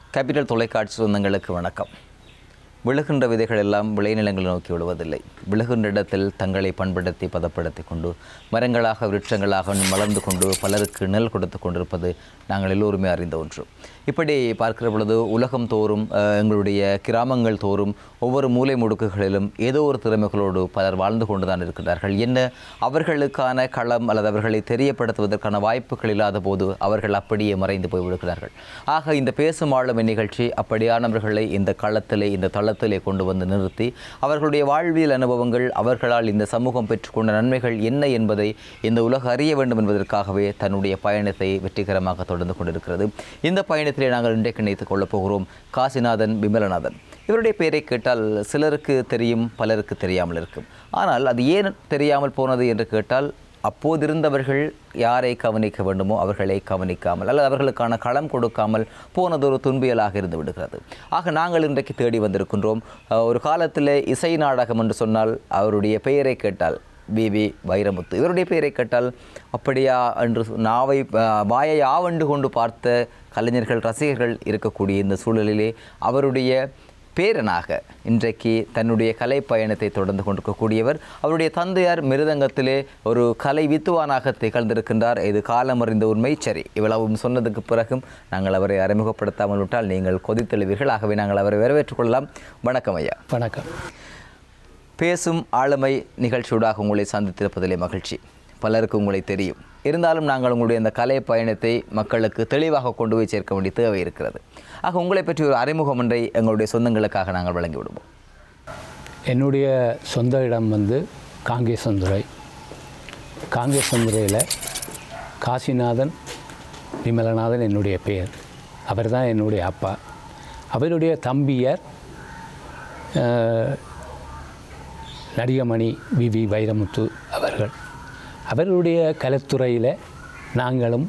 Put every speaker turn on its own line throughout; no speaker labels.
Capital தொலைக்காட்சி சொந்தங்களுக்கு வணக்கம் விழுகின்ற விதைகள் எல்லாம் விளைநிலங்களை நோக்கி விழுவதில்லை விழுகின்ற இடத்தில் தங்களை பண்படுத்தி பதப்படுத்தி கொண்டு மரங்களாக விருட்சங்களாக மலர்ந்து கொண்டு பலருக்கு நெல் கொடுத்து கொண்டிருப்பது நாங்கள் எல்லோருமே அறிந்த ஒன்று இப்படி பார்க்கிற பொழுது உலகம் தோறும் அஹ், எங்களுடைய கிராமங்கள் தோறும் ஒவ்வொரு மூலை முடுக்குகளிலும் ஏதோ ஒரு திறமைகளோடு பலர் வாழ்ந்து கொண்டு தான் இருக்கிறார்கள் என்ன அவர்களுக்கான களம் அல்லது அவர்களை தெரியப்படுத்துவதற்கான வாய்ப்புகள் இல்லாத போது அவர்கள் அப்படியே மறைந்து போய் விடுகிறார்கள் ஆக இந்த பேசும் ஆளுமை நிகழ்ச்சி அப்படியானவர்களை இந்த களத்திலே இந்த தளத்திலே கொண்டு வந்து நிறுத்தி அவர்களுடைய வாழ்வியல் அனுபவங்கள் அவர்களால் இந்த சமூகம் பெற்றுக்கொண்ட நன்மைகள் என்ன என்பதை இந்த உலக அறிய வேண்டும் என்பதற்காகவே தன்னுடைய பயணத்தை வெற்றிகரமாக தொடர்ந்து கொண்டிருக்கிறது இந்த பயணத்திலே நாங்கள் இன்றைக்கு இணைத்துக் கொள்ளப் போகிறோம் காசிநாதன் விமலநாதன் இவருடைய பெயரை கேட்டால் சிலருக்கு தெரியும் பலருக்கு தெரியாமல் இருக்கும் ஆனால் அது ஏன் தெரியாமல் போனது என்று கேட்டால் அப்போதிருந்தவர்கள் யாரை கவனிக்க வேண்டுமோ அவர்களை கவனிக்காமல் அல்லது அவர்களுக்கான களம் கொடுக்காமல் போனது ஒரு துன்பியலாக இருந்து விடுகிறது ஆக நாங்கள் இன்றைக்கு தேடி வந்திருக்கின்றோம் அஹ், ஒரு காலத்தில் இசை நாடகம் என்று சொன்னால் அவருடைய பெயரை கேட்டால் பிபி வைரமுத்து இவருடைய பெயரை கேட்டால் அப்படியா என்று சொ- நாவை அஹ், வாயை ஆவண்டு கொண்டு பார்த்த கலைஞர்கள் ரசிகர்கள் இருக்கக்கூடிய இந்த சூழலிலே அவருடைய பேரனாக இன்றைக்கு தன்னுடைய கலை பயணத்தை தொடர்ந்து கொண்டிருக்கக்கூடியவர் அவருடைய தந்தையார் மிருதங்கத்திலே ஒரு கலை வித்துவானாக திகழ்ந்திருக்கின்றார் இது காலமறிந்த உண்மை சரி இவ்வளவும் சொன்னதுக்கு பிறகும் நாங்கள் அவரை அறிமுகப்படுத்தாமல் விட்டால் நீங்கள் கொதித்தெழுவீர்கள் ஆகவே நாங்கள் அவரை வரவேற்றுக் கொள்ளலாம் வணக்கம் ஐயா
வணக்கம்
பேசும் ஆளுமை நிகழ்ச்சியூடாக உங்களை சந்தித்திருப்பதிலே மகிழ்ச்சி பலருக்கு உங்களை தெரியும் இருந்தாலும் நாங்கள் உங்களுடைய அந்த கலை பயணத்தை மக்களுக்கு தெளிவாக கொண்டு போய் சேர்க்க வேண்டிய தேவை இருக்கிறது ஆக உங்களை பற்றி ஒரு அறிமுகம் ஒன்றை எங்களுடைய சொந்தங்களுக்காக நாங்கள் வழங்கி விடுவோம்
என்னுடைய சொந்த இடம் வந்து காங்கேசந்துறை காங்கேசந்துறையில் காசிநாதன் விமலநாதன் என்னுடைய பெயர் அவர் தான் என்னுடைய அப்பா அவருடைய தம்பியர் அஹ், நடிகமணி வி வி வைரமுத்து அவர்கள் அவருடைய கலைத்துறையில் நாங்களும்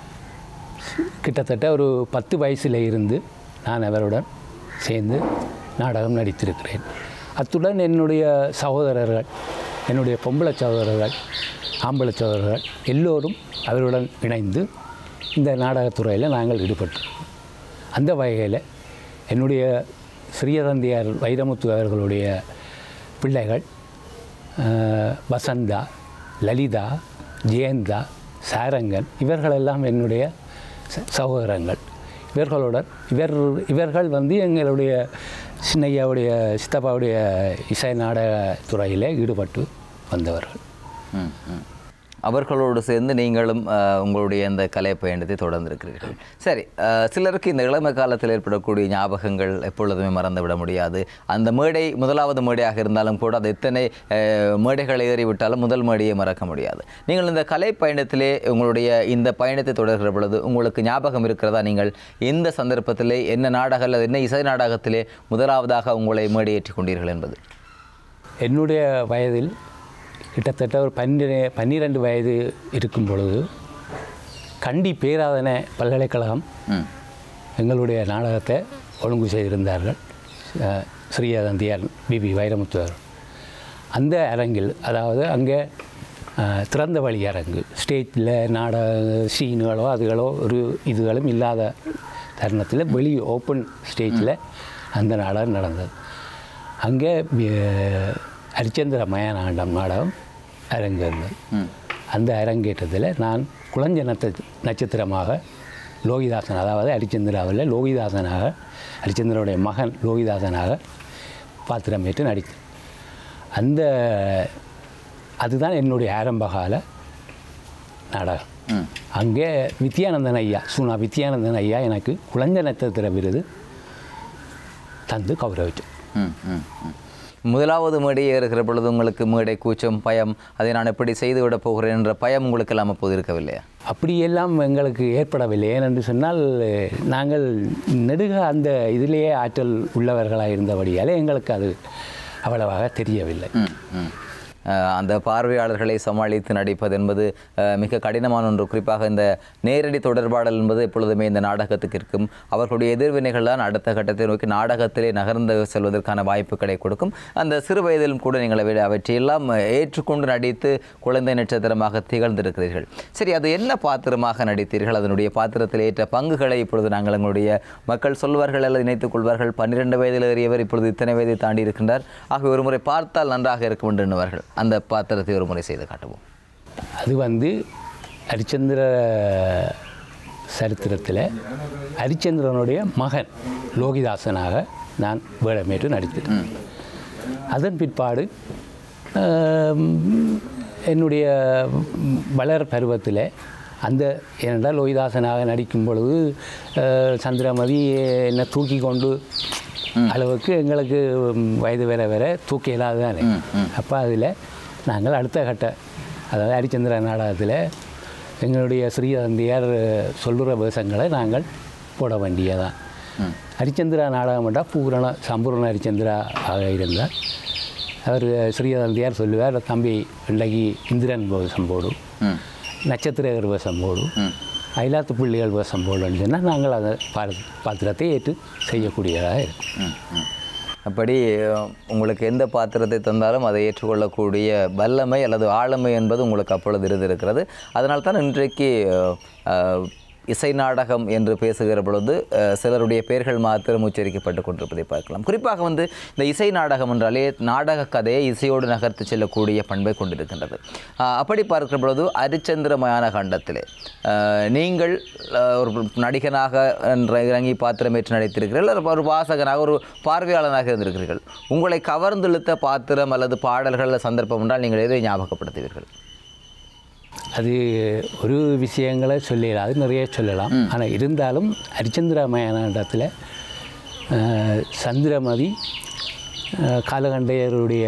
கிட்டத்தட்ட ஒரு பத்து வயசில் இருந்து நான் அவருடன் சேர்ந்து நாடகம் நடித்திருக்கிறேன் அத்துடன் என்னுடைய சகோதரர்கள் என்னுடைய பொம்பளை சகோதரர்கள் ஆம்பளை சகோதரர்கள் எல்லோரும் அவருடன் இணைந்து இந்த நாடகத்துறையில் நாங்கள் ஈடுபட்டோம் அந்த வகையில் என்னுடைய சிறியதந்தையார் வைரமுத்து அவர்களுடைய பிள்ளைகள் அஹ், வசந்தா லலிதா ஜெயந்தா சாரங்கன் இவர்களெல்லாம் என்னுடைய ச- சகோதரங்கள் இவர்களுடன் இவர் இவர்கள் வந்து எங்களுடைய சின்னையாவுடைய சித்தப்பாவுடைய இசை நாடக துறையிலே ஈடுபட்டு வந்தவர்கள்
ம், ம். அவர்களோடு சேர்ந்து நீங்களும் அஹ், உங்களுடைய அந்த கலை பயணத்தை தொடர்ந்திருக்கிறீர்கள் சரி அஹ், சிலருக்கு இந்த இளமை காலத்தில் ஏற்படக்கூடிய ஞாபகங்கள் எப்பொழுதுமே மறந்து விட முடியாது அந்த மேடை முதலாவது மேடையாக இருந்தாலும் கூட அது எத்தனை அஹ், மேடைகளை ஏறிவிட்டாலும் முதல் மேடையை மறக்க முடியாது நீங்கள் இந்த கலை பயணத்திலே உங்களுடைய இந்த பயணத்தை தொடர்கிற பொழுது உங்களுக்கு ஞாபகம் இருக்கிறதா நீங்கள் எந்த சந்தர்ப்பத்திலே என்ன நாடக அல்லது என்ன இசை நாடகத்திலே முதலாவதாக உங்களை மேடையேற்றி கொண்டீர்கள் என்பது
என்னுடைய வயதில் கிட்டத்தட்ட ஒரு பன்னிரெ பன்னிரெண்டு வயது இருக்கும் பொழுது கண்டி பேராதன பல்கலைக்கழகம்
ம்
எங்களுடைய நாடகத்தை ஒழுங்கு செய்திருந்தார்கள் அஹ், ஸ்ரீயதந்தியார் பிபி வைரமுத்து அவர்கள். அந்த அரங்கில் அதாவது அங்கே அஹ், திறந்த வழி அரங்கு ஸ்டேஜில் நாடக சீனுகளோ அதுகளோ ஒரு இதுகளும் இல்லாத தருணத்தில் வெளி ஓப்பன் ஸ்டேஜில் அந்த நாடகம் நடந்தது அங்கே அஹ், ஹரிச்சந்திர மயானாண்டம் நாடகம் அரங்கு இருந்தது
ம்
அந்த அரங்கேற்றத்தில் நான் குளஞ்ச நத்த நட்சத்திரமாக லோகிதாசன் அதாவது ஹரிச்சந்திராவில் லோகிதாசனாக ஹரிச்சந்திரனுடைய மகன் லோகிதாசனாக பாத்திரமேற்று நடித்தேன் அந்த அதுதான் என்னுடைய ஆரம்பகால நாடகம்
ம்
அங்கே வித்யானந்தன் ஐயா சுனா வித்யானந்தன் ஐயா எனக்கு குளஞ்ச நட்சத்திர விருது தந்து கௌரவித்தார்
ம், ம், ம். முதலாவது மேடை ஏறுகிற பொழுது உங்களுக்கு மேடை கூச்சம் பயம் அதை நான் எப்படி செய்து விட போகிறேன் என்ற பயம் உங்களுக்கு இல்லாமல் போது இருக்கவில்லையா
அப்படியெல்லாம் எங்களுக்கு ஏற்படவில்லை ஏனென்று சொன்னால் நாங்கள் நெடுக அந்த இதிலேயே ஆற்றல் உள்ளவர்களாக இருந்தபடியாலே எங்களுக்கு அது அவ்வளவாக தெரியவில்லை
ம், ம். அஹ், அந்த பார்வையாளர்களை சமாளித்து நடிப்பது என்பது அஹ், மிக கடினமான ஒன்று குறிப்பாக இந்த நேரடி தொடர்பாடல் என்பது எப்பொழுதுமே இந்த நாடகத்துக்கு இருக்கும் அவர்களுடைய எதிர்வினைகள் தான் அடுத்த கட்டத்தை நோக்கி நாடகத்திலே நகர்ந்து செல்வதற்கான வாய்ப்புகளை கொடுக்கும் அந்த சிறு வயதிலும் கூட நீங்கள் அவை- அவற்றையெல்லாம் ஏற்றுக்கொண்டு நடித்து குழந்தை நட்சத்திரமாக திகழ்ந்திருக்கிறீர்கள் சரி அது என்ன பாத்திரமாக நடித்தீர்கள் அதனுடைய பாத்திரத்தில் ஏற்ற பங்குகளை இப்பொழுது நாங்கள் எங்களுடைய மக்கள் சொல்வார்கள் அல்லது நினைத்துக் கொள்வார்கள் பன்னிரெண்டு வயதில் ஏறியவர் இப்பொழுது இத்தனை வயதை தாண்டி இருக்கின்றார் ஆகவே ஒரு முறை பார்த்தால் நன்றாக இருக்கும் என்று எண்ணுவார்கள் அந்த பாத்திரத்தை ஒரு முறை செய்து காட்டுவோம்
அது வந்து ஹரிச்சந்திர சரித்திரத்தில் ஹரிச்சந்திரனுடைய மகன் லோகிதாசனாக நான் வேடமேற்று நடித்தேன் அதன் பிற்பாடு ஆம், என்னுடைய வளர் பருவத்தில் அந்த ஏனென்றால் லோகிதாசனாக நடிக்கும் பொழுது அஹ், சந்திரமதி என்னை தூக்கி கொண்டு அளவுக்கு எங்களுக்கு வயது வர வர தூக்க இல்லாத தானே அப்போ அதில் நாங்கள் அடுத்த கட்ட அதாவது ஹரிச்சந்திர நாடகத்தில் எங்களுடைய ஸ்ரீதந்தியார் சொல்லுற வேஷங்களை நாங்கள் போட வேண்டியதான் ஹரிச்சந்திரா நாடகம் என்றால் பூரண சம்பூர்ண ஹரிச்சந்திரா ஆக இருந்தார் அவர் ஸ்ரீதந்தியார் சொல்லுவார் தம்பி இன்றைக்கு இந்திரன் வேஷம் போடும்
ம்
நட்சத்திரகர் வேஷம் போடும் அயலாத்து பிள்ளைகள் வேஷம் போடுன்னு சொன்னால் நாங்கள் அந்த பார- பாத்திரத்தை ஏற்று செய்யக்கூடியதாக இருக்கும்
ம், ம். அப்படி அஹ், உங்களுக்கு எந்த பாத்திரத்தை தந்தாலும் அதை ஏற்றுக்கொள்ளக்கூடிய வல்லமை அல்லது ஆளுமை என்பது உங்களுக்கு அப்பொழுது இருந்திருக்கிறது அதனால் தான் இன்றைக்கு அஹ், அஹ், இசை நாடகம் என்று பேசுகிற பொழுது அஹ், சிலருடைய பெயர்கள் மாத்திரம் உச்சரிக்கப்பட்டு கொண்டிருப்பதை பார்க்கலாம் குறிப்பாக வந்து இந்த இசை நாடகம் என்றாலே நாடக கதையை இசையோடு நகர்த்து செல்லக்கூடிய பண்பை கொண்டிருக்கின்றது அஹ், அப்படி பார்க்கிற பொழுது அரிச்சந்திர மயான கண்டத்திலே அஹ், நீங்கள் அஹ், ஒரு நடிகனாக என்ற இறங்கி பாத்திரமேற்று நடித்திருக்கிறீர்கள் அல்லது ஒரு வாசகனாக ஒரு பார்வையாளனாக இருந்திருக்கிறீர்கள் உங்களை கவர்ந்தெழுத்த பாத்திரம் அல்லது பாடல்கள் அல்லது சந்தர்ப்பம் என்றால் நீங்கள் எதை ஞாபகப்படுத்துவீர்கள்
அது ஒரு விஷயங்களை சொல்லலாம் நிறைய சொல்லலாம் ஆனால் இருந்தாலும் ஹரிச்சந்திர மயானத்தில் சந்திரமதி அஹ், காலகண்டையருடைய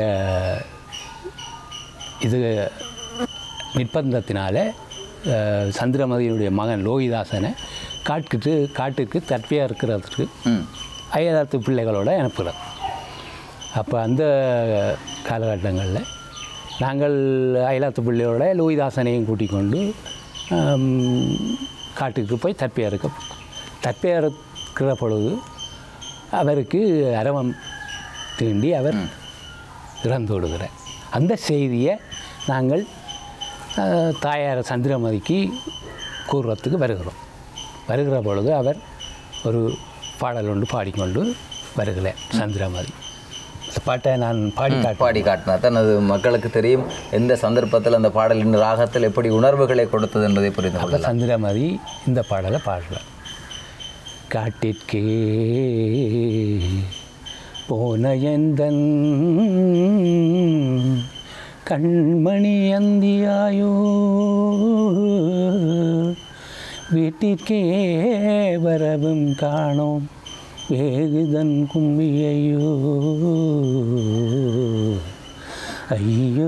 இது நிர்பந்தத்தினால அஹ், சந்திரமதியினுடைய மகன் லோகிதாசனை காட்டுக்கு காட்டுக்கு தற்பியாக இருக்கிறதுக்கு
ம்
அயலாத்து பிள்ளைகளோட அனுப்புகிறோம் அப்போ அந்த காலகட்டங்களில் நாங்கள் அயலாத்து பிள்ளையோட லோகிதாசனையும் கூட்டிக் கொண்டு ஆம், காட்டுக்கு போய் தற்பியாக இருக்க தற்பியாக இருக்கிற பொழுது அவருக்கு அரவம் தீண்டி அவர் இறந்து விடுகிறார் அந்த செய்தியை நாங்கள் அஹ், தாயார் சந்திரமதிக்கு கூறுறதுக்கு வருகிறோம் வருகிற பொழுது அவர் ஒரு பாடல் ஒன்று பாடிக்கொண்டு வருகிறார் சந்திரமதி அந்த பாட்டை நான் பாடி காட்டுறேன்
பாடி காட்டினா தான் அது மக்களுக்கு தெரியும் எந்த சந்தர்ப்பத்தில் அந்த பாடலின் ராகத்தில் எப்படி உணர்வுகளை கொடுத்தது என்பதை புரிந்து
அப்போ
கொள்ளலாம்
சந்திரமதி இந்த பாடலை பாடுறார் காட்டிற்கே போன எந்தன் கண்மணி அந்தியாயோ வீட்டிற்கே வரவும் காணோம் வேகுதன் கும்மியையோ ஐயோ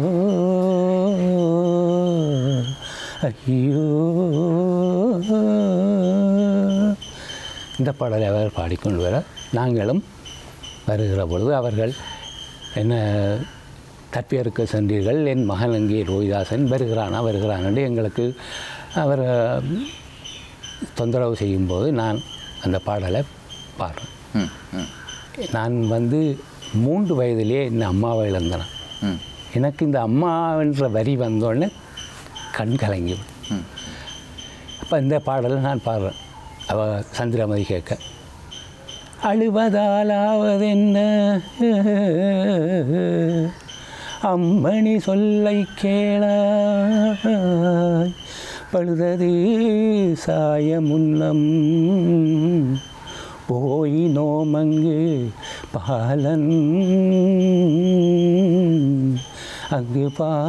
ஐயோ இந்த பாடலை அவர் பாடிக்கொண்டு வர நாங்களும் வருகிற பொழுது அவர்கள் என்ன தப்பியறுக்க சென்றீர்கள் என் மகன் அங்கே ரோஹிதாசன் வருகிறானா வருகிறான் என்று எங்களுக்கு அவர் அஹ், தொந்தரவு செய்யும்போது நான் அந்த பாடலை பாடுறேன்
ம் ம்
நான் வந்து மூன்று வயதிலே என் அம்மாவை இழந்தேன்
ம்
எனக்கு இந்த அம்மான்ற வரி வந்தோடனே கண் கலங்கிவிடும்
ம்
அப்போ இந்த பாடலை நான் பாடுறேன் அவ சந்திரமதி கேட்க அழுவதாலாவதென்ன அம்மணி சொல்லை கேளாய் பழுதது சாய முன்னம் போயினோமங்கு பாலன் அங்கு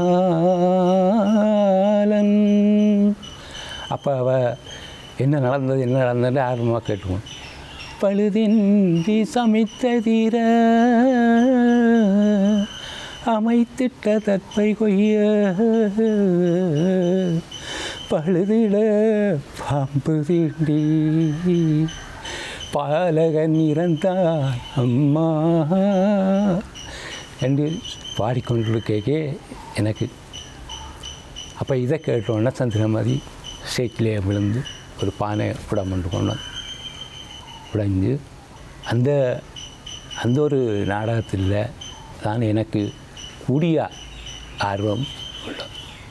பாலன் அப்போ அவ என்ன நடந்தது என்ன நடந்தது ஆர்வமாக கேட்டுவோம் பழுதின்றி சமைத்த தீர அமைத்திட்ட தற்பை கொய்ய பழுதிட பாம்பு தீண்டி பாலகன் இறந்தான் அம்மா என்று பாடிக்கொண்டிருக்கே எனக்கு அப்போ இதை கேட்டோன்னே சந்திரமதி ஸ்டேட்லேயே விழுந்து ஒரு பானை புடம் கொண்டு கொண்டு வந்து உடைஞ்சு அந்த அந்த ஒரு நாடகத்தில் தான் எனக்கு கூடிய ஆர்வம் உள்ளது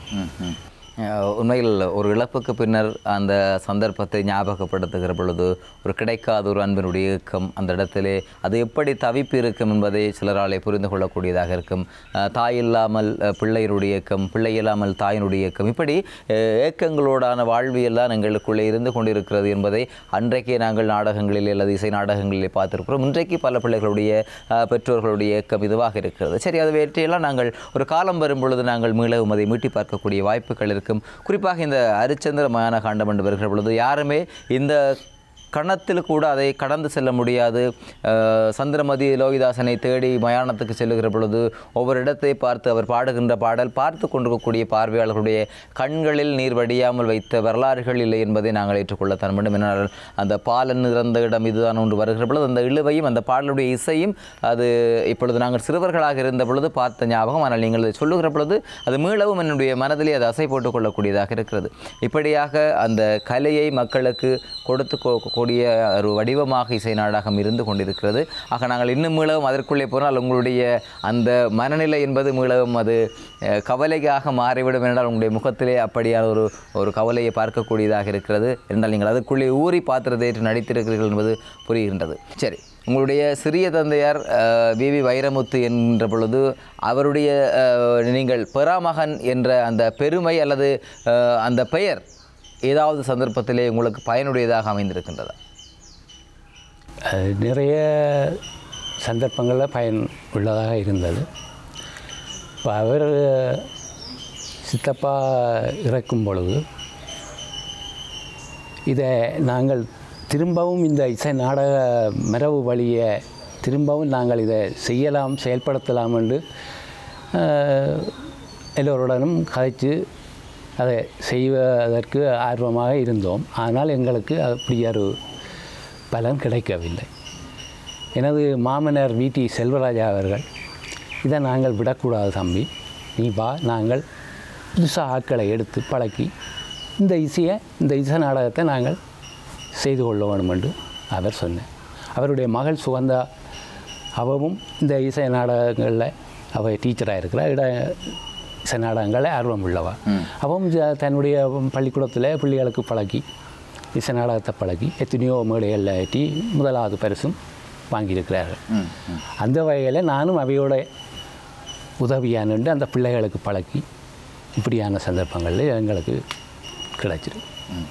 அஹ் உண்மையில் ஒரு இழப்புக்கு பின்னர் அந்த சந்தர்ப்பத்தை ஞாபகப்படுத்துகிற பொழுது ஒரு கிடைக்காத ஒரு அன்பினுடைய இயக்கம் அந்த இடத்திலே அது எப்படி தவிப்பு இருக்கும் என்பதை சிலராலே புரிந்து கொள்ளக்கூடியதாக இருக்கும் அஹ் தாய் இல்லாமல் அஹ், பிள்ளையினுடைய இயக்கம் பிள்ளை இல்லாமல் தாயினுடைய இயக்கம் இப்படி அஹ், இயக்கங்களோடான வாழ்வியல் தான் எங்களுக்குள்ளே இருந்து கொண்டிருக்கிறது என்பதை அன்றைக்கே நாங்கள் நாடகங்களிலே அல்லது இசை நாடகங்களிலே பார்த்திருக்கிறோம் இன்றைக்கு பல பிள்ளைகளுடைய அஹ், பெற்றோர்களுடைய இயக்கம் இதுவாக இருக்கிறது சரி அது வெற்றியெல்லாம் நாங்கள் ஒரு காலம் வரும் பொழுது நாங்கள் மீளவும் அதை மீட்டி பார்க்கக்கூடிய வாய்ப்புகள் இருக்கும் குறிப்பாக இந்த அரிச்சந்திர மயான காண்டம் என்று வருகிற பொழுது யாருமே இந்த கணத்தில் கூட அதை கடந்து செல்ல முடியாது அஹ், சந்திரமதி லோகிதாசனை தேடி மயானத்துக்கு செல்லுகிற பொழுது ஒவ்வொரு இடத்தை பார்த்து அவர் பாடுகின்ற பாடல் பார்த்து கொண்டிருக்கக்கூடிய பார்வையாளர்களுடைய கண்களில் நீர் வடியாமல் வைத்த வரலாறுகள் இல்லை என்பதை நாங்கள் ஏற்றுக்கொள்ளத்தான் வேண்டும் என்னால் அந்த பாலன் இறந்த இடம் இதுதான் ஒன்று வருகிற பொழுது அந்த இழுவையும் அந்த பாடலுடைய இசையும் அது இப்பொழுது நாங்கள் சிறுவர்களாக இருந்த பொழுது பார்த்த ஞாபகம் ஆனால் நீங்கள் இதை சொல்லுகிற பொழுது அது மீளவும் என்னுடைய மனதிலே அது அசை போட்டுக் கொள்ளக்கூடியதாக இருக்கிறது இப்படியாக அந்த கலையை மக்களுக்கு கொடுத்து கொ- கூடிய ஒரு வடிவமாக இசை நாடகம் இருந்து கொண்டிருக்கிறது ஆக நாங்கள் இன்னும் மீளவும் அதற்குள்ளே போனால் உங்களுடைய அந்த மனநிலை என்பது மீளவும் அது அஹ், கவலையாக மாறிவிடும் என்றால் உங்களுடைய முகத்திலே அப்படியான ஒரு ஒரு கவலையை பார்க்கக்கூடியதாக இருக்கிறது என்றால் நீங்கள் அதற்குள்ளே ஊறி பாத்திரத்தை ஏற்று நடித்திருக்கிறீர்கள் என்பது புரிகின்றது சரி உங்களுடைய சிறிய தந்தையார் வி வி வைரமுத்து என்ற பொழுது அவருடைய அஹ், நீங்கள் பெறாமகன் என்ற அந்த பெருமை அல்லது அஹ், அந்த பெயர் ஏதாவது சந்தர்ப்பத்திலே உங்களுக்கு பயனுடையதாக அமைந்திருக்கின்றதா
அது நிறைய சந்தர்ப்பங்களில் பயன் உள்ளதாக இருந்தது இப்போ அவர் சித்தப்பா இறக்கும் பொழுது இதை நாங்கள் திரும்பவும் இந்த இசை நாடக மரபு வழியை திரும்பவும் நாங்கள் இதை செய்யலாம் செயல்படுத்தலாம் என்று அஹ், எல்லோருடனும் கதைச்சு அதை செய்வதற்கு ஆர்வமாக இருந்தோம் ஆனால் எங்களுக்கு அப்படி ஒரு பலன் கிடைக்கவில்லை எனது மாமனார் விடி செல்வராஜா அவர்கள் இதை நாங்கள் விடக்கூடாது தம்பி நீ வா நாங்கள் புதுசாக ஆட்களை எடுத்து பழக்கி இந்த இசையை இந்த இசை நாடகத்தை நாங்கள் செய்து கொள்ள வேண்டும் என்று அவர் சொன்னார் அவருடைய மகள் சுகந்தா அவவும் இந்த இசை நாடகங்களில் அவ டீச்சராக இருக்கிறார் இட இசை நாடகங்களில் ஆர்வம் உள்ளவா அவவும் ஜ- தன்னுடைய பள்ளிக்கூடத்தில் பிள்ளைகளுக்கு பழக்கி இசை நாடகத்தை பழகி எத்தனையோ மேடைகளில் ஏற்றி முதலாவது பரிசும் வாங்கியிருக்கிறார்கள் அந்த வகையில் நானும் அவையோட உதவியானுண்டு அந்த பிள்ளைகளுக்கு பழக்கி இப்படியான சந்தர்ப்பங்களில் எங்களுக்கு கிடைச்சிருக்கு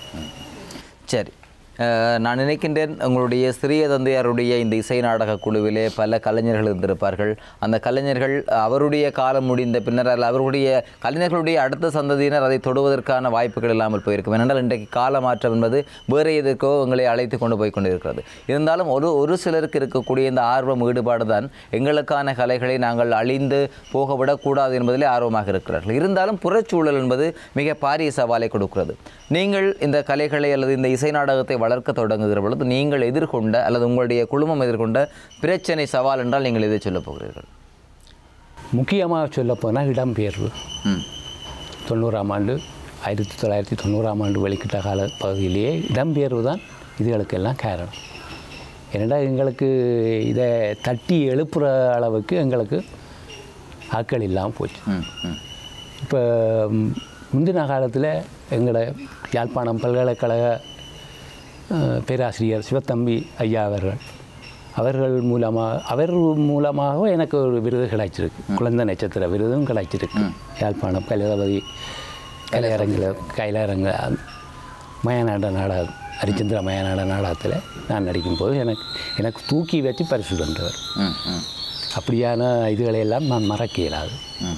சரி அஹ், நான் நினைக்கின்றேன் உங்களுடைய சிறிய தந்தையாருடைய இந்த இசை நாடக குழுவிலே பல கலைஞர்கள் இருந்திருப்பார்கள் அந்த கலைஞர்கள் அவருடைய காலம் முடிந்த பின்னர் அல்ல அவருடைய கலைஞர்களுடைய அடுத்த சந்ததியினர் அதை தொடுவதற்கான வாய்ப்புகள் இல்லாமல் போயிருக்கும் ஏனென்றால் இன்றைக்கு கால மாற்றம் என்பது வேறு எதுக்கோ உங்களை அழைத்து கொண்டு போய் கொண்டிருக்கிறது இருந்தாலும் ஒரு ஒரு சிலருக்கு இருக்கக்கூடிய இந்த ஆர்வம் ஈடுபாடு தான் எங்களுக்கான கலைகளை நாங்கள் அழிந்து போக விடக்கூடாது என்பதிலே ஆர்வமாக இருக்கிறார்கள் இருந்தாலும் புறச்சூழல் என்பது மிக பாரிய சவாலை கொடுக்கிறது நீங்கள் இந்த கலைகளை அல்லது இந்த இசை நாடகத்தை வளர்க்க தொடங்குகிற பொழுது நீங்கள் எதிர்கொண்ட அல்லது உங்களுடைய குழுமம் எதிர்கொண்ட பிரச்சனை சவால் என்றால் நீங்கள் எதை சொல்லப் போகிறீர்கள்
முக்கியமாக சொல்லப்போனால் இடம்பெயர்வு
ம்
தொண்ணூறாம் ஆண்டு ஆயிரத்தி தொள்ளாயிரத்தி தொண்ணூறாம் ஆண்டு வெளிக்கிட்ட கால பகுதியிலேயே இடம்பெயர்வு தான் இதுகளுக்கெல்லாம் காரணம் ஏனெண்டா எங்களுக்கு இதை தட்டி எழுப்புற அளவுக்கு எங்களுக்கு ஆட்கள் இல்லாமல் போச்சு
ம் ம்
இப்போ ம், முந்தின காலத்தில் எங்களோட யாழ்ப்பாணம் பல்கலைக்கழக அஹ், பேராசிரியர் சிவத்தம்பி ஐயா அவர்கள் அவர்கள் மூலமாக அவர் மூலமாக எனக்கு ஒரு விருது கிடைச்சிருக்கு குழந்தை நட்சத்திர விருதும் கிடைச்சிருக்கு யாழ்ப்பாணம் கலைதபதி கலையரங்கில் கைலாரங்க மயநாட நாடகம் ஹரிச்சந்திர மயநாட நாடகத்தில் நான் நடிக்கும்போது எனக்கு எனக்கு தூக்கி வச்சு பரிசு தந்தவர்
ம் ம்
அப்படியான இதுகளையெல்லாம் நான் மறக்க இயலாது
ம்.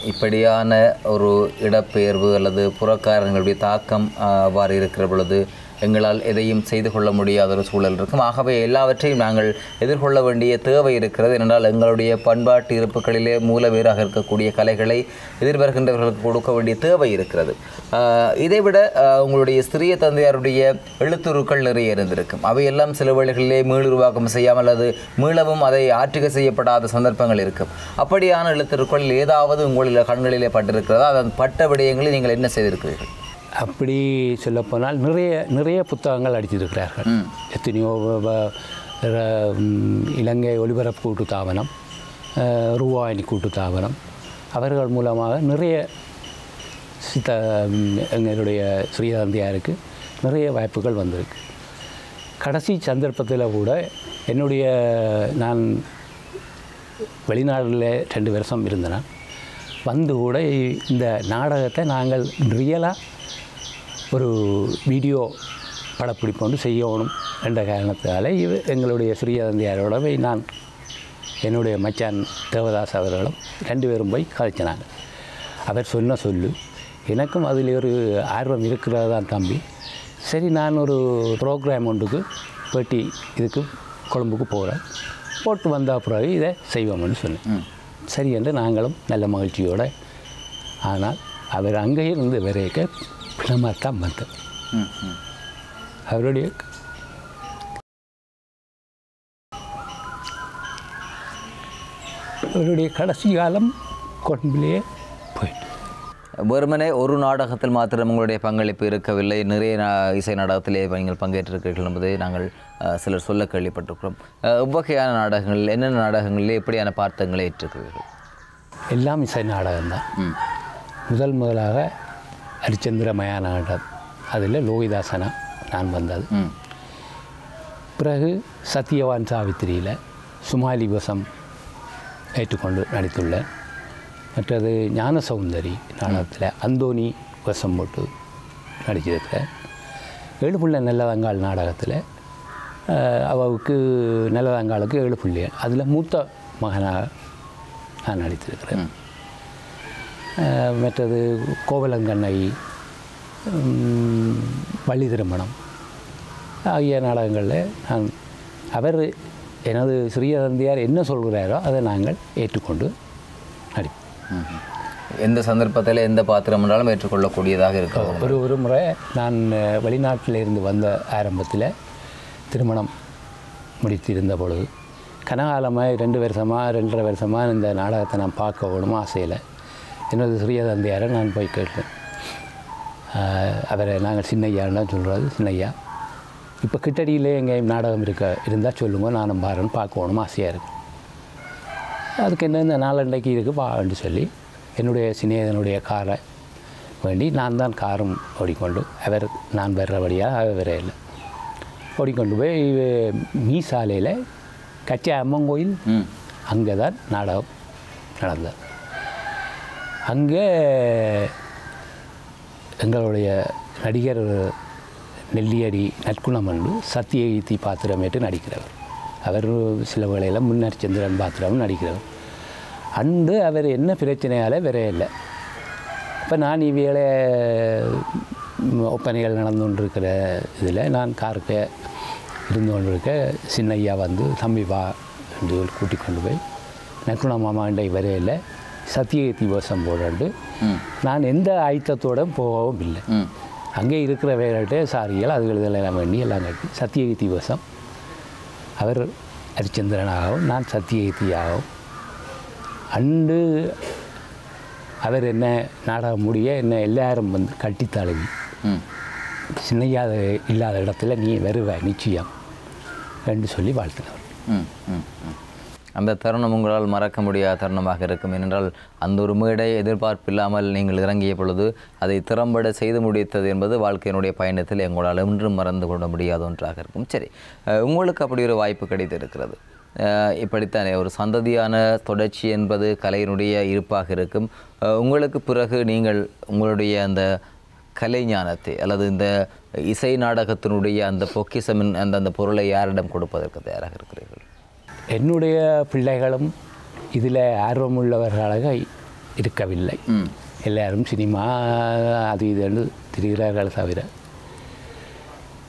இப்படியான ஒரு இடப்பெயர்வு அல்லது புறக்காரங்களுடைய தாக்கம் ஆ, அவ்வாறு இருக்கிற பொழுது எங்களால் எதையும் செய்து கொள்ள முடியாத ஒரு சூழல் இருக்கும் ஆகவே எல்லாவற்றையும் நாங்கள் எதிர்கொள்ள வேண்டிய தேவை இருக்கிறது ஏனென்றால் எங்களுடைய பண்பாட்டு இருப்புகளிலே மூலவேராக இருக்கக்கூடிய கலைகளை எதிர்வருகின்றவர்களுக்கு கொடுக்க வேண்டிய தேவை இருக்கிறது ஆஹ் இதைவிட ஆஹ் உங்களுடைய சிறிய தந்தையாருடைய எழுத்துருக்கள் நிறைய இருந்திருக்கும் அவையெல்லாம் சில வேளைகளிலே மீளுருவாக்கம் செய்யாமல் அது மீளவும் அதை ஆற்றுகை செய்யப்படாத சந்தர்ப்பங்கள் இருக்கும் அப்படியான எழுத்துருக்கள் ஏதாவது உங்களில் கண்களிலே பட்டிருக்கிறதா அதன் பட்ட விடயங்களை நீங்கள் என்ன செய்திருக்கிறீர்கள்
அப்படி சொல்லப்போனால் நிறைய நிறைய புத்தகங்கள் அடித்திருக்கிறார்கள் எத்தனையோ வ- வ- ர- ம், இலங்கை ஒலிபரப்பு கூட்டு தாபனம் அஹ், ரூவாயினி கூட்டு தாபனம் அவர்கள் மூலமாக நிறைய சித்த ம், எங்களுடைய ஸ்ரீதந்தியாருக்கு நிறைய வாய்ப்புகள் வந்திருக்கு கடைசி சந்தர்ப்பத்தில் கூட என்னுடைய நான் வெளிநாட்டில் ரெண்டு வருஷம் இருந்தேன் வந்து கூட இ- இந்த நாடகத்தை நாங்கள் ரியலாக ஒரு வீடியோ படப்பிடிப்பு ஒன்று செய்யணும் என்ற காரணத்தால் இவ எங்களுடைய ஸ்ரீதந்தியாரோட போய் நான் என்னுடைய மச்சான் தேவதாஸ் அவர்களும் ரெண்டு பேரும் போய் கதைச்சினாங்க அவர் சொன்ன சொல்லு எனக்கும் அதில் ஒரு ஆர்வம் இருக்கிறது தான் தம்பி சரி நான் ஒரு ப்ரோக்ராம் ஒன்றுக்கு பேட்டி இதுக்கு கொழும்புக்கு போகிறேன் போட்டு வந்த பிறகு இதை செய்வோம்னு சொன்னேன் சரி என்று நாங்களும் நல்ல மகிழ்ச்சியோடு ஆனால் அவர் அங்கே இருந்து வரைக்க பிணமாக தான் வந்தது அவருடைய அவருடைய கடைசி காலம் கொழும்பிலேயே போயிட்டு
வெறுமனே ஒரு நாடகத்தில் மாத்திரம் உங்களுடைய பங்களிப்பு இருக்கவில்லை நிறைய நா- இசை நாடகத்திலே நீங்கள் பங்கேற்றிருக்கிறீர்கள் என்பதை நாங்கள் அஹ், சிலர் சொல்ல கேள்விப்பட்டிருக்கிறோம் அஹ், எவ்வகையான நாடகங்கள் என்னென்ன நாடகங்களில் எப்படியான பார்த்தங்களை ஏற்றிருக்கிறீர்கள்
எல்லாம் இசை நாடகம்தான் முதல் முதலாக ஹரிச்சந்திர மயானாடம் அதில் லோகிதாசனா நான் வந்தது
ம்
பிறகு சத்யவான் சாவித்திரியில் சுமாலி வசம் ஏற்றுக்கொண்டு நடித்துள்ளேன் மற்றது ஞான சௌந்தரி நாடகத்தில் அந்தோனி வசம் போட்டு நடிச்சிருக்கிறேன் ஏழுப்புள்ள நல்லதங்கால் நாடகத்தில் அஹ், அவவுக்கு நல்லதங்காலுக்கு ஏழு பிள்ளைகள் அதில் மூத்த மகனாக நான் நடித்திருக்கிறேன் அஹ், மற்றது கோவலங்கண்ணை உம், வள்ளி திருமணம் ஆகிய நாடகங்களில் நான் அவர் எனது சிறியதந்தையார் என்ன சொல்கிறாரோ அதை நாங்கள் ஏற்றுக்கொண்டு நடிப்போம்
எந்த சந்தர்ப்பத்தில் எந்த பாத்திரம் என்றாலும் ஏற்றுக்கொள்ளக்கூடியதாக இருக்கிறது
ஒரு ஒரு முறை நான் அஹ், வெளிநாட்டில் இருந்து வந்த ஆரம்பத்தில் திருமணம் முடித்திருந்த பொழுது கனகாலமாக ரெண்டு வருஷமாக ரெண்டரை வருஷமாக இந்த நாடகத்தை நான் பார்க்க வேணும் ஆசையில் எனது சிறிய தந்தையாரை நான் போய் கேட்டேன் அஹ், அவரை நாங்கள் சின்னையான்னு தான் சொல்கிறது சின்னையா இப்போ கிட்டடியிலே எங்கேயும் நாடகம் இருக்க இருந்தால் சொல்லுங்க நானும் பாருன்னு பார்க்கணும் ஆசையாக இருக்கு அதுக்கு என்ன இந்த நாளண்டைக்கு இருக்குது பான்னு சொல்லி என்னுடைய சிநேகனுடைய காரை வேண்டி நான் தான் காரும் ஓடிக்கொண்டு அவர் நான் வர்றபடியாக அவர் வர இல்லை ஓடிக்கொண்டு போய் மீ சாலையில் கச்சை அம்மன் கோயில்
ம்
அங்கே தான் நாடகம் நடந்தது அங்கே எங்களுடைய நடிகர் நெல்லியடி நற்குணம் என்று சத்தியகீர்த்தி பாத்திரமேட்டு நடிக்கிறவர் அவர் சில வேளையில் முன்னர் சந்திரன் பாத்திரம் நடிக்கிறவர் அன்று அவர் என்ன பிரச்சனையால் வர இல்லை இப்போ நான் இவையில ம், ஒப்பனைகள் நடந்து கொண்டிருக்கிற இதில் நான் காருக்கு இருந்து கொண்டிருக்க சின்னையா வந்து தம்பி வா என்று சொல்லி கூட்டிக் கொண்டு போய் நக்குண மாமாண்டை வரையில் சத்தியகீர்த்தி வருஷம் போடாண்டு
ம்
நான் எந்த ஆயத்தத்தோடும் போகவும் இல்லை
ம்
அங்கே இருக்கிற வேலைகிட்ட சாரிகள் அதுகள் இதெல்லாம் வேண்டி எல்லாம் கட்டி சத்தியகீர்த்தி வருஷம் அவர் ஹரிச்சந்திரனாகவும் நான் சத்தியகீர்த்தியாகவும் அன்று அவர் என்ன நாடகம் முடிய என்ன எல்லாரும் வந்து கட்டி தழுவி
ம்
சின்னையாத இல்லாத இடத்துல நீ வருவ நிச்சயம் என்று சொல்லி வாழ்த்தினவர்
ம், ம், ம். அந்த தருணம் உங்களால் மறக்க முடியாத தருணமாக இருக்கும் ஏனென்றால் அந்த ஒரு மேடை எதிர்பார்ப்பில்லாமல் நீங்கள் இறங்கிய பொழுது அதை திறம்பட செய்து முடித்தது என்பது வாழ்க்கையினுடைய பயணத்தில் எங்களால் இன்றும் மறந்து கொள்ள முடியாத ஒன்றாக இருக்கும் சரி அஹ், உங்களுக்கு அப்படி ஒரு வாய்ப்பு கிடைத்திருக்கிறது அஹ், இப்படித்தானே ஒரு சந்ததியான தொடர்ச்சி என்பது கலையினுடைய இருப்பாக இருக்கும் அஹ், உங்களுக்கு பிறகு நீங்கள் உங்களுடைய அந்த கலை ஞானத்தை அல்லது இந்த இசை நாடகத்தினுடைய அந்த பொக்கிசமின் அந்த அந்த பொருளை யாரிடம் கொடுப்பதற்கு தயாராக இருக்கிறீர்கள்
என்னுடைய பிள்ளைகளும் இதில் ஆர்வமுள்ளவர்களாக இருக்கவில்லை
ம்
எல்லாரும் சினிமா அது இதுன்னு திரிகிறார்கள் தவிர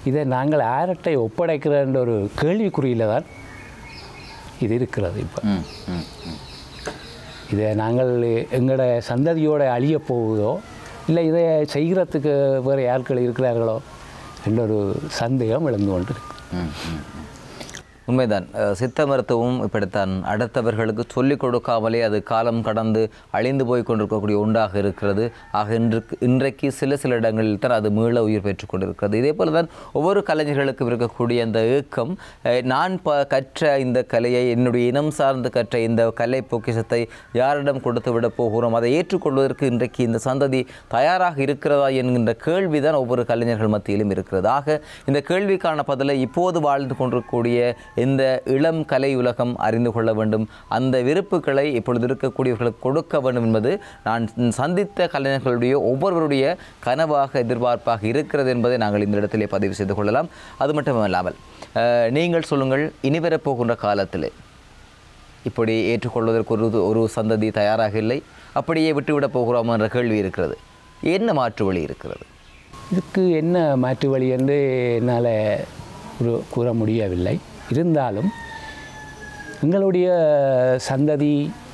இதை நாங்கள் ஆரட்டை ஒப்படைக்கிறன்ற ஒரு கேள்விக்குறியில் தான் இது இருக்கிறது இப்போ
ம் ம் ம்
இதை நாங்கள் எங்களோட சந்ததியோட அழிய போகுதோ இல்லை இதை செய்கிறதுக்கு வேறு யார்கள் இருக்கிறார்களோ என்ற ஒரு சந்தேகம் எழுந்து கொண்டு இருக்கு
ம், ம், ம். உண்மைதான் அஹ், சித்த மருத்துவம் இப்படித்தான் அடுத்தவர்களுக்கு சொல்லிக் கொடுக்காமலே அது காலம் கடந்து அழிந்து போய் கொண்டிருக்கக்கூடிய ஒன்றாக இருக்கிறது ஆக இன்றைக்கு இன்றைக்கு சில சில இடங்களில் தான் அது மீள உயிர் பெற்றுக் கொண்டிருக்கிறது இதே போல தான் ஒவ்வொரு கலைஞர்களுக்கும் இருக்கக்கூடிய அந்த ஏக்கம் அஹ், நான் ப கற்ற இந்த கலையை என்னுடைய இனம் சார்ந்து கற்ற இந்த கலை பொக்கிஷத்தை யாரிடம் கொடுத்து விட போகிறோம் அதை ஏற்றுக்கொள்வதற்கு இன்றைக்கு இந்த சந்ததி தயாராக இருக்கிறதா என்கின்ற கேள்விதான் ஒவ்வொரு கலைஞர்கள் மத்தியிலும் இருக்கிறது ஆக இந்த கேள்விக்கான பதிலை இப்போது வாழ்ந்து கொண்டிருக்கக்கூடிய இந்த இளம் கலை உலகம் அறிந்து கொள்ள வேண்டும் அந்த விருப்புகளை இப்பொழுது இருக்கக்கூடியவர்களுக்கு கொடுக்க வேண்டும் என்பது நான் சந்தித்த கலைஞர்களுடைய ஒவ்வொருவருடைய கனவாக எதிர்பார்ப்பாக இருக்கிறது என்பதை நாங்கள் இந்த இடத்திலே பதிவு செய்து கொள்ளலாம் அது மட்டுமல்லாமல் அஹ், நீங்கள் சொல்லுங்கள் இனி வரப்போகின்ற காலத்திலே இப்படி ஏற்றுக்கொள்வதற்கு ஒரு ஒரு சந்ததி தயாராக இல்லை அப்படியே விட்டுவிடப் போகிறோம் என்ற கேள்வி இருக்கிறது என்ன மாற்று வழி இருக்கிறது
இதுக்கு என்ன மாற்று வழி என்று என்னால் ஒரு கூற முடியவில்லை இருந்தாலும் எங்களுடைய சந்ததி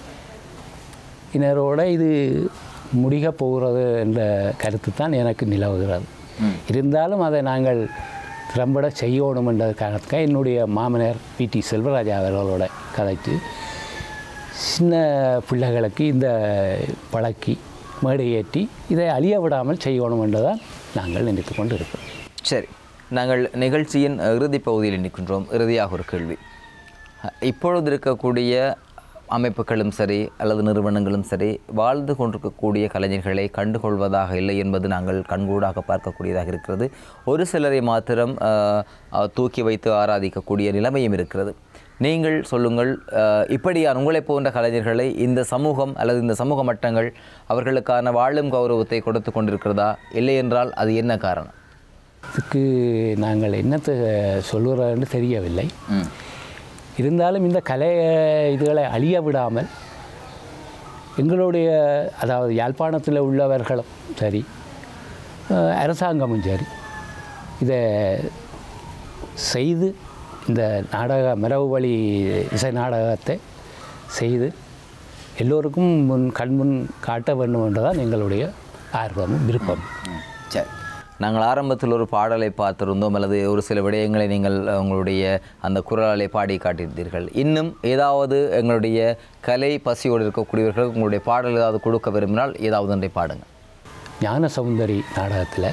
இனரோட இது முடிக போகிறது என்ற கருத்து தான் எனக்கு நிலவுகிறது இருந்தாலும் அதை நாங்கள் திறம்பட செய்யணும் என்ற காரணத்துக்காக என்னுடைய மாமனார் பி டி செல்வராஜா அவர்களோட கதைத்து சின்ன பிள்ளைகளுக்கு இந்த பழக்கி மேடையேற்றி இதை அழிய விடாமல் செய்யணும் என்றுதான் நாங்கள் நினைத்து கொண்டு இருக்கிறோம்
சரி நாங்கள் நிகழ்ச்சியின் இறுதிப் பகுதியில் நிற்கின்றோம் இறுதியாக ஒரு கேள்வி இப்பொழுது இருக்கக்கூடிய அமைப்புகளும் சரி அல்லது நிறுவனங்களும் சரி வாழ்ந்து கொண்டிருக்கக்கூடிய கலைஞர்களை கண்டுகொள்வதாக இல்லை என்பது நாங்கள் கண்கூடாக பார்க்கக்கூடியதாக இருக்கிறது ஒரு சிலரை மாத்திரம் அஹ், அஹ், தூக்கி வைத்து ஆராதிக்கக்கூடிய நிலைமையும் இருக்கிறது நீங்கள் சொல்லுங்கள் அஹ், இப்படியான உங்களைப் போன்ற கலைஞர்களை இந்த சமூகம் அல்லது இந்த சமூக மட்டங்கள் அவர்களுக்கான வாழும் கௌரவத்தை கொடுத்து கொண்டிருக்கிறதா இல்லை என்றால் அது என்ன காரணம்
இதுக்கு நாங்கள் என்னத்தை சொல்லுறதுன்னு தெரியவில்லை
ம்
இருந்தாலும் இந்த கலை இதுகளை அழிய விடாமல் எங்களுடைய அதாவது யாழ்ப்பாணத்தில் உள்ளவர்களும் சரி அஹ், அரசாங்கமும் சரி இதை செய்து இந்த நாடக மரபு வழி இசை நாடகத்தை செய்து எல்லோருக்கும் முன் கண்முன் காட்ட வேண்டும் என்றுதான் எங்களுடைய ஆர்வமும் விருப்பம்
சரி நாங்கள் ஆரம்பத்தில் ஒரு பாடலை பார்த்திருந்தோம் அல்லது ஒரு சில விடயங்களை நீங்கள் அஹ், உங்களுடைய அந்த குரலாலை பாடி காட்டியிருந்தீர்கள் இன்னும் ஏதாவது எங்களுடைய கலை பசியோடு இருக்கக்கூடியவர்கள் உங்களுடைய பாடல் ஏதாவது கொடுக்க விரும்பினால் ஏதாவது ஒன்றை பாடுங்க
ஞான சௌந்தரி நாடகத்தில்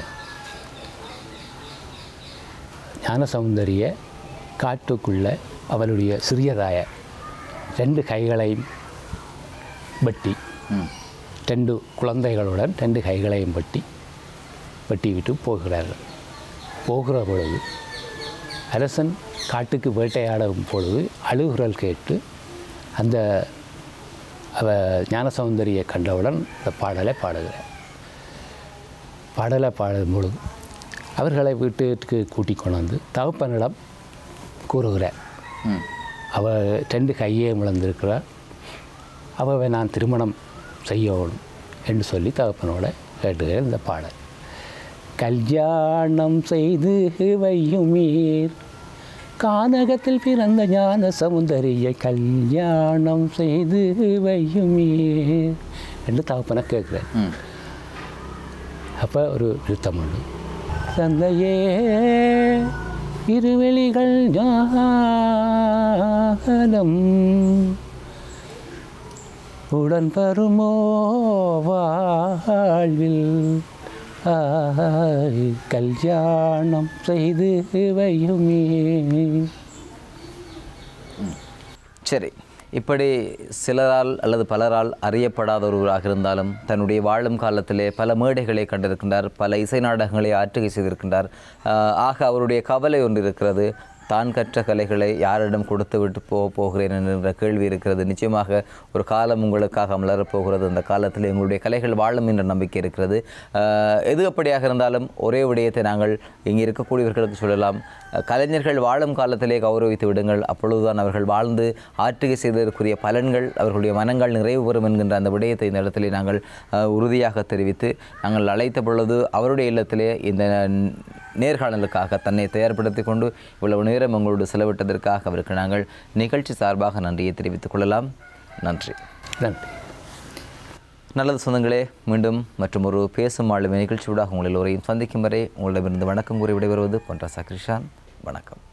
ஞான சௌந்தரிய காட்டுக்குள்ள அவளுடைய சிறியதாய ரெண்டு கைகளையும் வெட்டி
ம்
ரெண்டு குழந்தைகளுடன் ரெண்டு கைகளையும் வெட்டி வெட்டி விட்டு போகிறார்கள் போகிற பொழுது அரசன் காட்டுக்கு வேட்டையாடும் பொழுது அழுகுரல் கேட்டு அந்த அவ ஞான சௌந்தரியை கண்டவுடன் இந்த பாடலை பாடுகிறார் பாடலை பாடும் பொழுது அவர்களை வீட்டுக்கு கூட்டிக் கொண்டு வந்து தகப்பனிடம் கூறுகிறார்
ம்
அவ ரெண்டு கையே இழந்திருக்கிறார் அவவை நான் திருமணம் செய்யணும் என்று சொல்லி தகப்பனோட கேட்டுகிறேன் இந்த பாடல் கல்யாணம் செய்து வையுமீர் கானகத்தில் பிறந்த ஞான சமுந்தரியை கல்யாணம் செய்து வையுமீர் என்று தகப்பனை கேட்குறேன்
ம்
அப்போ ஒரு நிறுத்தம் உண்டு தந்தையே இருவெளிகள் ஞானம் உடன் வருமோ வாழ்வில் ஆய், கல்யாணம் செய்து வையுமே
சரி இப்படி சிலரால் அல்லது பலரால் அறியப்படாத ஒருவராக இருந்தாலும் தன்னுடைய வாழும் காலத்திலே பல மேடைகளை கண்டிருக்கின்றார் பல இசை நாடகங்களை ஆற்றுகை செய்திருக்கின்றார் ஆஹ் ஆக அவருடைய கவலை ஒன்று இருக்கிறது தான் கற்ற கலைகளை யாரிடம் கொடுத்து விட்டு போக போகிறேன் என்ற கேள்வி இருக்கிறது நிச்சயமாக ஒரு காலம் உங்களுக்காக மலரப் போகிறது அந்த காலத்தில் எங்களுடைய கலைகள் வாழும் என்ற நம்பிக்கை இருக்கிறது ஆஹ் எது அப்படியாக இருந்தாலும் ஒரே விடயத்தை நாங்கள் இங்கே இருக்கக்கூடியவர்களுக்கு சொல்லலாம் அஹ் கலைஞர்கள் வாழும் காலத்திலே கௌரவித்து விடுங்கள் அப்பொழுதுதான் அவர்கள் வாழ்ந்து ஆற்றுகை செய்ததற்குரிய பலன்கள் அவர்களுடைய மனங்கள் நிறைவு பெறும் என்கின்ற அந்த விடயத்தை இந்த இடத்திலே நாங்கள் அஹ், உறுதியாக தெரிவித்து நாங்கள் அழைத்த பொழுது அவருடைய இல்லத்திலே இந்த நேர்காணலுக்காக தன்னை தயார்படுத்திக் கொண்டு இவ்வளவு நேரம் உங்களோடு செலவிட்டதற்காக அவருக்கு நாங்கள் நிகழ்ச்சி சார்பாக நன்றியை தெரிவித்துக் கொள்ளலாம் நன்றி
நன்றி
நல்லது சொந்தங்களே மீண்டும் மற்றும் ஒரு பேசும் ஆளுமை நிகழ்ச்சியூடாக உங்கள் எல்லோரையும் சந்திக்கும் வரை உங்களிடமிருந்து வணக்கம் கூறி விடைபெறுவது பொன்ற சக்ரிஷான் வணக்கம்